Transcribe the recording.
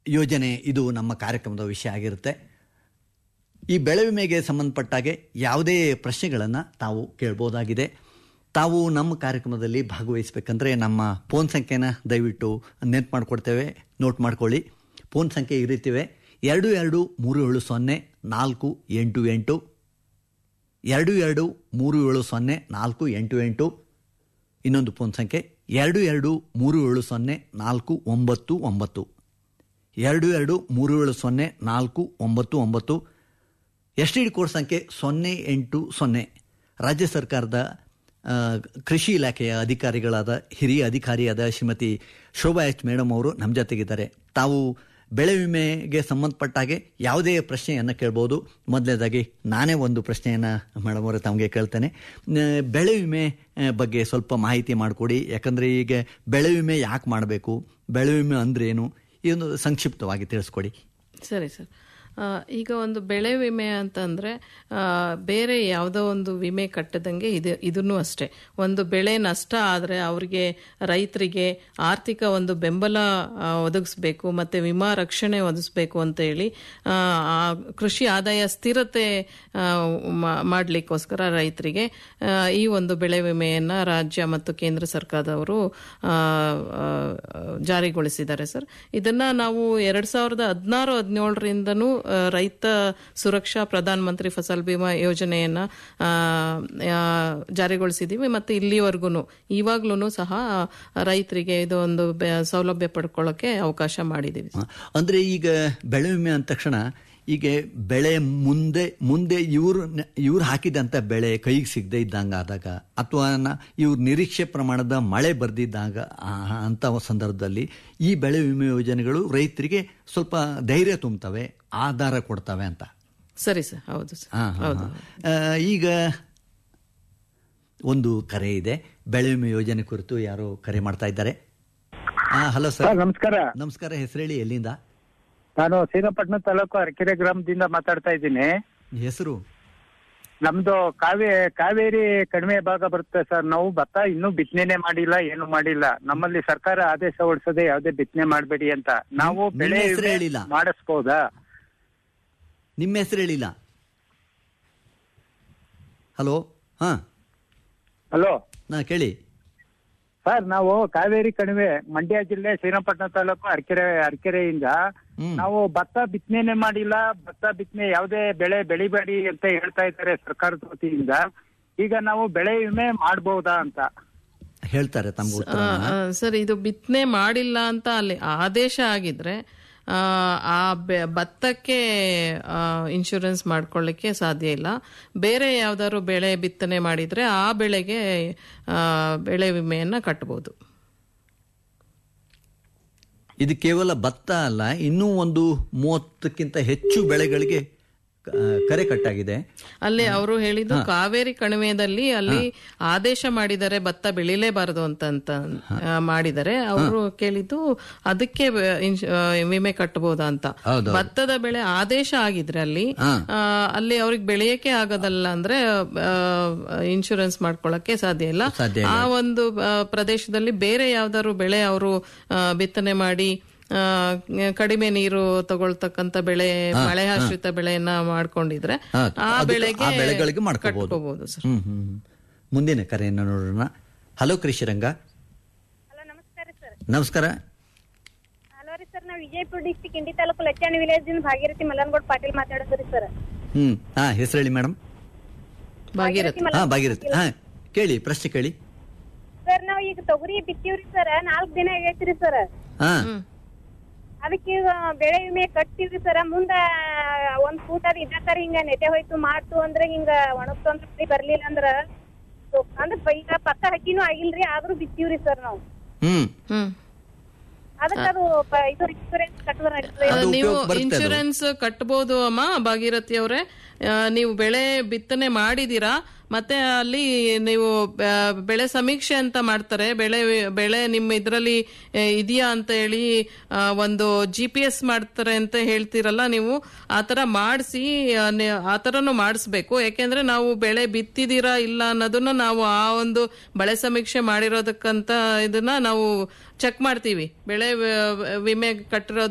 ಯೋಜನೆ ಇದು ನಮ್ಮ ಕಾರ್ಯಕ್ರಮದ ವಿಷಯ ಆಗಿರುತ್ತೆ ಈ ಬೆಳೆ ವಿಮೆಗೆ ಸಂಬಂಧಪಟ್ಟಾಗೆ ಯಾವುದೇ ಪ್ರಶ್ನೆಗಳನ್ನು ತಾವು ಕೇಳ್ಬೋದಾಗಿದೆ ತಾವು ನಮ್ಮ ಕಾರ್ಯಕ್ರಮದಲ್ಲಿ ಭಾಗವಹಿಸಬೇಕಂದ್ರೆ ನಮ್ಮ ಫೋನ್ ಸಂಖ್ಯೆನ ದಯವಿಟ್ಟು ನೆನ್ಪು ಮಾಡಿಕೊಡ್ತೇವೆ ನೋಟ್ ಮಾಡ್ಕೊಳ್ಳಿ ಫೋನ್ ಸಂಖ್ಯೆ ಈ ರೀತಿವೆ ಎರಡು ಎರಡು ಮೂರು ಏಳು ಸೊನ್ನೆ ನಾಲ್ಕು ಎಂಟು ಎಂಟು ಎರಡು ಎರಡು ಮೂರು ಏಳು ಸೊನ್ನೆ ನಾಲ್ಕು ಎಂಟು ಎಂಟು ಇನ್ನೊಂದು ಫೋನ್ ಸಂಖ್ಯೆ ಎರಡು ಎರಡು ಮೂರು ಏಳು ಸೊನ್ನೆ ನಾಲ್ಕು ಒಂಬತ್ತು ಒಂಬತ್ತು ಎರಡು ಎರಡು ಮೂರು ಏಳು ಸೊನ್ನೆ ನಾಲ್ಕು ಒಂಬತ್ತು ಒಂಬತ್ತು ಎಸ್ ಟಿ ಡಿ ಕೋಡ್ ಸಂಖ್ಯೆ ಸೊನ್ನೆ ಎಂಟು ಸೊನ್ನೆ ರಾಜ್ಯ ಸರ್ಕಾರದ ಆ, ಕೃಷಿ ಇಲಾಖೆಯ ಅಧಿಕಾರಿಗಳಾದ ಹಿರಿಯ ಅಧಿಕಾರಿಯಾದ ಶ್ರೀಮತಿ ಶೋಭಾ ಎಚ್ ಮೇಡಮ್ ಅವರು ನಮ್ಮ ಜೊತೆಗಿದ್ದಾರೆ ತಾವು ಬೆಳೆ ವಿಮೆಗೆ ಸಂಬಂಧಪಟ್ಟ ಹಾಗೆ ಯಾವುದೇ ಪ್ರಶ್ನೆಯನ್ನು ಕೇಳ್ಬೋದು ಮೊದಲನೇದಾಗಿ ನಾನೇ ಒಂದು ಪ್ರಶ್ನೆಯನ್ನು ಮೇಡಮ್ ಅವರೇ ತಮಗೆ ಕೇಳ್ತೇನೆ ಆ, ಬೆಳೆ ವಿಮೆ ಆ, ಬಗ್ಗೆ ಸ್ವಲ್ಪ ಮಾಹಿತಿ ಮಾಡಿಕೊಡಿ ಯಾಕಂದರೆ ಈಗ ಬೆಳೆ ವಿಮೆ ಯಾಕೆ ಮಾಡಬೇಕು ಬೆಳೆ ವಿಮೆ ಅಂದ್ರೇನು ಈ ಒಂದು ಸಂಕ್ಷಿಪ್ತವಾಗಿ ತಿಳಿಸ್ಕೊಡಿ ಸರಿ ಸರ್ ಆ, ಈಗ ಒಂದು ಬೆಳೆ ವಿಮೆ ಅಂತಂದ್ರೆ ಆ, ಬೇರೆ ಯಾವುದೋ ಒಂದು ವಿಮೆ ಕಟ್ಟದಂಗೆ ಇದು ಇದನ್ನು ಅಷ್ಟೇ ಒಂದು ಬೆಳೆ ನಷ್ಟ ಆದರೆ ಅವರಿಗೆ ರೈತರಿಗೆ ಆರ್ಥಿಕ ಒಂದು ಬೆಂಬಲ ಆ, ಒದಗಿಸ್ಬೇಕು ಮತ್ತೆ ವಿಮಾ ರಕ್ಷಣೆ ಒದಗಿಸ್ಬೇಕು ಅಂತ ಹೇಳಿ ಆ, ಆ ಕೃಷಿ ಆದಾಯ ಸ್ಥಿರತೆ ಆ, ಮಾ- ಮಾಡ್ಲಿಕ್ಕೋಸ್ಕರ ರೈತರಿಗೆ ಆ, ಈ ಒಂದು ಬೆಳೆ ವಿಮೆಯನ್ನ ರಾಜ್ಯ ಮತ್ತು ಕೇಂದ್ರ ಸರ್ಕಾರದವರು ಆ, ಆ, ಜಾರಿಗೊಳಿಸಿದ್ದಾರೆ ಸರ್ ಇದನ್ನ ನಾವು ಎರಡ್ ಸಾವಿರದ ಹದಿನಾರು ಹದಿನೇಳರಿಂದನೂ ರೈತ ಸುರಕ್ಷಾ ಪ್ರಧಾನ ಮಂತ್ರಿ ಫಸಲ್ ಬಿಮಾ ಯೋಜನೆಯನ್ನ ಆ, ಆ, ಜಾರಿಗೊಳಿಸಿದೀವಿ ಮತ್ತೆ ಇಲ್ಲಿವರೆಗೂ ಇವಾಗ್ಲೂ ಸಹ ರೈತರಿಗೆ ಇದು ಒಂದು ಬೆ- ಸೌಲಭ್ಯ ಪಡ್ಕೊಳ್ಳೋಕೆ ಅವಕಾಶ ಮಾಡಿದೀವಿ ಅಂದರೆ ಈಗ ಬೆಳೆ ವಿಮೆ ಅಂದ ತಕ್ಷಣ ಈಗ ಬೆಳೆ ಮುಂದೆ ಮುಂದೆ ಇವರು ಇವ್ರು ಹಾಕಿದಂಥ ಬೆಳೆ ಕೈಗೆ ಸಿಗದೆ ಇದ್ದಂಗ ಆದಾಗ ಅಥವಾ ಇವ್ರ ನಿರೀಕ್ಷೆ ಪ್ರಮಾಣದ ಮಳೆ ಬರ್ದಿದ್ದಾಗ ಆ- ಅಂತ ಸಂದರ್ಭದಲ್ಲಿ ಈ ಬೆಳೆ ವಿಮೆ ಯೋಜನೆಗಳು ರೈತರಿಗೆ ಸ್ವಲ್ಪ ಧೈರ್ಯ ತುಂಬುತ್ತವೆ ಆಧಾರ ಕೊಡ್ತವೆ ಅಂತ ಸರಿ ಸರ್ ಹೌದು ಸರ್ ಹಾ, ಹಾ, ಹಾ. ಆ, ಈಗ ಒಂದು ಕರೆ ಇದೆ ಬೆಳೆ ವಿಮೆ ಯೋಜನೆ ಕುರಿತು ಯಾರೋ ಕರೆ ಮಾಡ್ತಾ ಇದ್ದಾರೆ ಹಲೋ ಸರ್ ಸರ್ ನಮಸ್ಕಾರ ನಮಸ್ಕಾರ ಹೆಸರೇಳಿ ಎಲ್ಲಿಂದ ನಾನು ಶ್ರೀರಂಗಪಟ್ಟಣ ತಾಲೂಕು ಅರಕೆರೆ ಗ್ರಾಮದಿಂದ ಮಾತಾಡ್ತಾ ಇದ್ದೀನಿ ಹೆಸರು ನಮ್ದು ಕಾವೇ ಕಾವೇರಿ ಕಡಿಮೆ ಭಾಗ ಬರುತ್ತೆ ಸರ್ ನಾವು ಭತ್ತ ಇನ್ನೂ ಬಿತ್ತನೆ ಮಾಡಿಲ್ಲ ಏನು ಮಾಡಿಲ್ಲ ನಮ್ಮಲ್ಲಿ ಸರ್ಕಾರ ಆದೇಶ ಹೊರಡಿಸದೆ ಯಾವುದೇ ಬಿತ್ತನೆ ಮಾಡಬೇಡಿ ಅಂತ ನಾವು ನಿಮ್ ಬೆಳೆ ಹೆಸ್ರು ವಿಮೆ ಹೇಳಿಲ್ಲ. ಮಾಡಿಸ್ಬೋದಾ ನಿಮ್ಮ ಹೆಸರು ಹೇಳಿಲ್ಲ ಹಲೋ ಹಾ ಹಲೋ ನಾ ಕೇಳಿ ಸರ್ ನಾವು ಕಾವೇರಿ ಕಣಿವೆ ಮಂಡ್ಯ ಜಿಲ್ಲೆ ಶ್ರೀರಂಗಪಟ್ಟಣ ತಾಲೂಕು ಅರಕೆರೆ ಅರಕೆರೆಯಿಂದ ಹ್ಮ್. ನಾವು ಭತ್ತ ಬಿತ್ತನೆ ಮಾಡಿಲ್ಲ ಭತ್ತ ಬಿತ್ತನೆ ಯಾವುದೇ ಬೆಳೆ ಬೆಳಿಬೇಡಿ ಅಂತ ಹೇಳ್ತಾ ಇದ್ದಾರೆ ಸರ್ಕಾರದ ವತಿಯಿಂದ ಈಗ ನಾವು ಬೆಳೆ ವಿಮೆ ಮಾಡಬಹುದಾ ಅಂತ ಹೇಳ್ತಾರೆ ತಮ್ಗೆ ಉತ್ತರ ಆ, ಆ, ಸರ್ ಇದು ಬಿತ್ತನೆ ಮಾಡಿಲ್ಲ ಅಂತ ಅಲ್ಲಿ ಆದೇಶ ಆಗಿದ್ರೆ ಆ, ಆ ಬೆ- ಭತ್ತಕ್ಕೆ ಇನ್ಶೂರೆನ್ಸ್ ಮಾಡ್ಕೊಳ್ಳಿಕ್ಕೆ ಸಾಧ್ಯ ಇಲ್ಲ ಬೇರೆ ಯಾವ್ದಾದ್ರು ಬೆಳೆ ಬಿತ್ತನೆ ಮಾಡಿದ್ರೆ ಆ ಬೆಳೆಗೆ ಆ, ಬೆಳೆ ವಿಮೆಯನ್ನ ಕಟ್ಟಬಹುದು ಇದು ಕೇವಲ ಭತ್ತ ಅಲ್ಲ ಇನ್ನೂ ಒಂದು ಮೂವತ್ತಕ್ಕಿಂತ ಹೆಚ್ಚು ಬೆಳೆಗಳಿಗೆ ಕ- ಕರೆ ಕಟ್ಟಾಗಿದೆ ಅಲ್ಲಿ ಅವರು ಹೇಳಿದ್ದು ಕಾವೇರಿ ಕಣಿವೆಯಲ್ಲಿ ಅಲ್ಲಿ ಆದೇಶ ಮಾಡಿದರೆ ಭತ್ತ ಬೆಳಿಲೇಬಾರದು ಅಂತ ಅಂತ ಆ, ಮಾಡಿದರೆ ಅವರು ಕೇಳಿದ್ದು ಅದಕ್ಕೆ ಬ- ಇನ್ಶ್- ಆ, ವಿಮೆ ಕಟ್ಟಬಹುದಾ ಅಂತ ಹೌದು. ಭತ್ತದ ಬೆಳೆ ಆದೇಶ ಆಗಿದ್ರೆ ಅಲ್ಲಿ ಹಾ. ಆ, ಅಲ್ಲಿ ಅವ್ರಿಗೆ ಬೆಳೆಯಕ್ಕೆ ಆಗೋದಲ್ಲ ಅಂದ್ರೆ ಇನ್ಶೂರೆನ್ಸ್ ಮಾಡ್ಕೊಳ್ಳಕ್ಕೆ ಸಾಧ್ಯ ಇಲ್ಲ ಸಾಧ್ಯ ಆ ಒಂದು ಆ, ಪ್ರದೇಶದಲ್ಲಿ ಬೇರೆ ಯಾವ್ದಾದ್ರು ಬೆಳೆ ಅವರು ಬಿತ್ತನೆ ಮಾಡಿ ಆ, ಕಡಿಮೆ ನೀರು ತಗೊಳ್ತಕ್ಕಂತ ಬೆಳೆ ಮಳೆ ಆಶ್ರಿತ ಬೆಳೆಯನ್ನ ಮಾಡ್ಕೊಂಡಿದ್ರೆ ಹಾ, ಆ ಅದಕ್ಕೆ- ಬೆಳೆಗೆ ಆ ಬೆಳೆಗಳಿಗೆ ಮಾಡ್ಕೋಬಹುದು ಕಟ್ಕೋಬಹುದು ಸರ್ ಹ್ಮ್ ಹ್ಮ್ ಹ್ಮ್. ಮುಂದಿನ ಕರೆಯನ್ನು ನೋಡೋಣ ಹಲೋ ಕೃಷಿರಂಗ ಹಲೋ ನಮಸ್ಕಾರ ಸರ್ ನಮಸ್ಕಾರ ಹಲೋ ರೀ ಸರ್ ನಾವು ವಿಜಯಪುರ ಡಿಸ್ಟಿಕ್ ಇಂಡಿ ತಾಲೂಕು ಲಚ್ಚಾಣಿ ವಿಲೇಜ್ ಇಂದ ಭಾಗೀರಥಿ ಮಲ್ಲನಗೌಡ ಪಾಟೀಲ್ ಮಾತಾಡೋದ್ರಿ ಸರ್ ಹ್ಮ್ ಹಾ ಹೆಸರು ಹೇಳಿ ಮೇಡಮ್ ಭಾಗೀರಥಿ ಹಾ ಭಾಗಿರಥಿ ಹಾ ಕೇಳಿ ಪ್ರಶ್ನೆ ಕೇಳಿ ಸರ್ ನಾವ್ ಈಗ ತೊಗರಿ ಬಿತ್ತೀವ್ರಿ ಸರ್ ನಾಲ್ಕ್ ದಿನ ಆಗೈತ್ರಿ ಸರ್ ಹಾ ಅದಕ್ಕೆ ಈಗ ಬೆಳೆ ವಿಮೆ ಕಟ್ತೀವ್ರಿ ಸರ್ ಮುಂದ ಒಂದ್ ಫೂಟ್ ಅದ್ ಇದ್ದ ಹಿಂಗ ನೆಟೆ ಹೋಯ್ತು ಮಾಡ್ತು ಅಂದ್ರೆ ಹಿಂಗ ಒಣಗ್ತು ಅಂದ್ರೆ ಮಳಿ ಬರ್ಲಿಲ್ಲ ಅಂದ್ರ ಸೊ, ಅಂದ್ರ ಪ- ಈಗ ಪಕ್ಕ ಹಕ್ಕಿನೂ ಆಗಿಲ್ರಿ ಆದ್ರೂ ಬಿತ್ತೀವ್ರಿ ಸರ್ ನಾವು ಹ್ಮ್ ಹ್ಮ್ ಅದಕ್ಕೆ ಅದು ಪ- ಇದು ಇನ್ಸೂರೆನ್ಸ್ ಕಟ್ಟುವ ನಡೀತದೆ ಅದು ನೀವು ಉಪಯೋಗ ಬರುತ್ತೆ ಅದು. ಇನ್ಶೂರೆನ್ಸ್ ಕಟ್ಬೋದು ಅಮ್ಮ ಭಾಗೀರಥಿ ಅವರೇ ನೀವು ಬೆಳೆ ಬಿತ್ತನೆ ಮಾಡಿದೀರಾ ಮತ್ತೆ ಅಲ್ಲಿ ನೀವು ಆ, ಬೆಳೆ ಸಮೀಕ್ಷೆ ಅಂತ ಮಾಡ್ತಾರೆ ಬೆಳೆ ಬೆಳೆ ನಿಮ್ಮ ಇದರಲ್ಲಿ ಇದೆಯಾ ಅಂತ ಹೇಳಿ ಆ, ಒಂದು ಜಿ ಪಿ ಎಸ್ ಮಾಡ್ತಾರೆ ಅಂತ ಹೇಳ್ತೀರಲ್ಲ ನೀವು ಆ ಥರ ಮಾಡಿಸಿ ಆ ಥರನೂ ಮಾಡಿಸ್ಬೇಕು ಯಾಕೆಂದ್ರೆ ನಾವು ಬೆಳೆ ಬಿತ್ತಿದೀರಾ ಇಲ್ಲ ಅನ್ನೋದನ್ನ ನಾವು ಆ ಒಂದು ಬೆಳೆ ಸಮೀಕ್ಷೆ ಮಾಡಿರೋದಕ್ಕಂತ ಇದನ್ನ ನಾವು ಚೆಕ್ ಮಾಡ್ತೀವಿ ಬೆಳೆ ವ- ವಿಮೆ ಕಟ್ಟಿರೋ